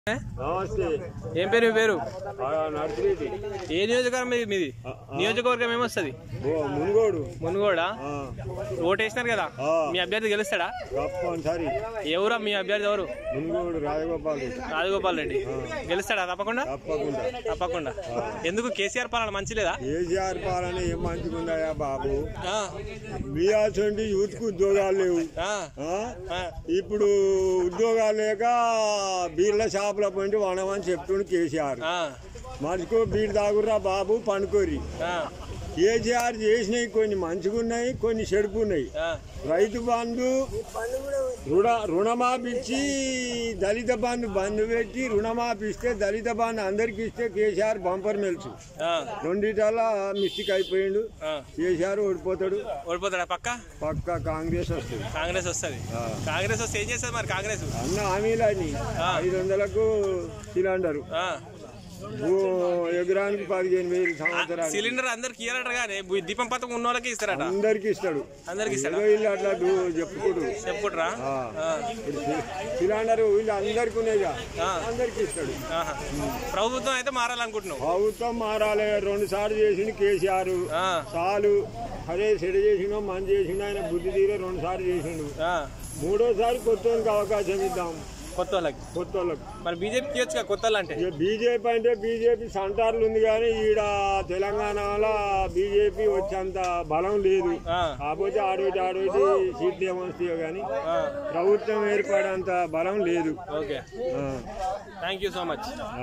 నమస్తే ఏం పేరు మీ పేరు ఆ, నర్సిరెడ్డి ఏ నియోజకవర్గం మీది మీది ఆ, ఆ. నియోజకవర్గం ఏమొస్తుంది ఓ మునుగోడు మునుగోడా ఆ, ఓటేసినారు కదా ఆ. మీ అభ్యర్థి గెలుస్తాడా తప్పనిసరి ఎవరా మీ అభ్యర్థి ఎవరు మునుగోడు రాజగోపాల్ రెడ్డి రాజగోపాల్ రెడ్డి గెలుస్తాడా తప్పకుండా తప్పకుండా తప్పకుండా ఎందుకు కేసీఆర్ పాలన మంచి లేదా కేసీఆర్ పాలన ఏం మంచిగుందాయా బాబు ఆ, మీ అసంటి యూత్ కు ఉద్యోగాలు లేవు ఆ, ఆ? ఆ, ఇప్పుడు ఉద్యోగాలు లేక బీర్ల షాపుల పోయింటి వనమని చెప్తుండు కేసీఆర్ ఆ, మనిషికో బీర్ తాగుర్రా బాబు పనుకోరి ఆ, కేసీఆర్ చేసినవి కొన్ని మంచిగున్నాయి కొన్ని చెడుపున్నాయి ఆ, రైతు బంధు రుణ రుణమాపిచ్చి దళిత బంధు బంధు పెట్టి రుణమాపిస్తే దళిత బంధు అందరికి ఇస్తే కేసీఆర్ బంపర్ మెలుసు ఆ, రెండిటాల మిస్టేక్ అయిపోయిండు ఆ. కేసీఆర్ ఓడిపోతాడు ఓడిపోతాడా పక్క పక్క కాంగ్రెస్ వస్తుంది కాంగ్రెస్ వస్తుంది ఆ. కాంగ్రెస్ వస్తే ఏం చేస్తుంది మరి కాంగ్రెస్ అన్న హామీలని ఆ. ఐదు వందలకు సిలిండరు ఆ, ఓ ఎకరానికి పదిహేను వేలు సంవత్సరాలు సిలిండర్ అందరికి ఇయ్యాలట కానీ బు- దీపం పథకం ఉన్న వాళ్ళకి ఇస్తారట అందరికి ఇస్తాడు అందరికి ఇస్తాడా ఏదో వీళ్ళు అట్లా డు- చెప్పుకోడు చెప్పుకుంటారా ఆ. ఆ, ఇప్పుడు సి- సిలిండర్ వీళ్ళు అందరికి ఉన్నాయిగా ఆ. అందరికి ఇస్తాడు ఆహా. ప్రభుత్వం అయితే మారాలనుకుంటున్నావు ప్రభుత్వం మారాలి రెండు సార్లు చేసిండు కేసీఆర్ ఆ, చాలు అదే సెడ చేసిండో మంచి చేసిండు ఆయన బుద్ధి తీరే రెండు సార్లు చేసిండు ఆ, మూడోసారి కొత్త వాళ్ళకి అవకాశం ఇద్దాం కొత్త వాళ్ళకి కొత్త వాళ్ళకి మరి బీజేపీ తీయొచ్చుగా కొత్త వాళ్ళు అంటే ఇక బీజేపీ అంటే బీజేపీ సెంటర్లు ఉంది కానీ ఈడ తెలంగాణలో బీజేపీ వచ్చేంత బలం లేదు ఆ, కాకపోతే ఆడోటి ఆడోటి సీట్లు ఏమొస్తాయో కానీ ఆ, ప్రభుత్వం ఏర్పడేంత బలం లేదు ఓకే ఆ. Thank you so much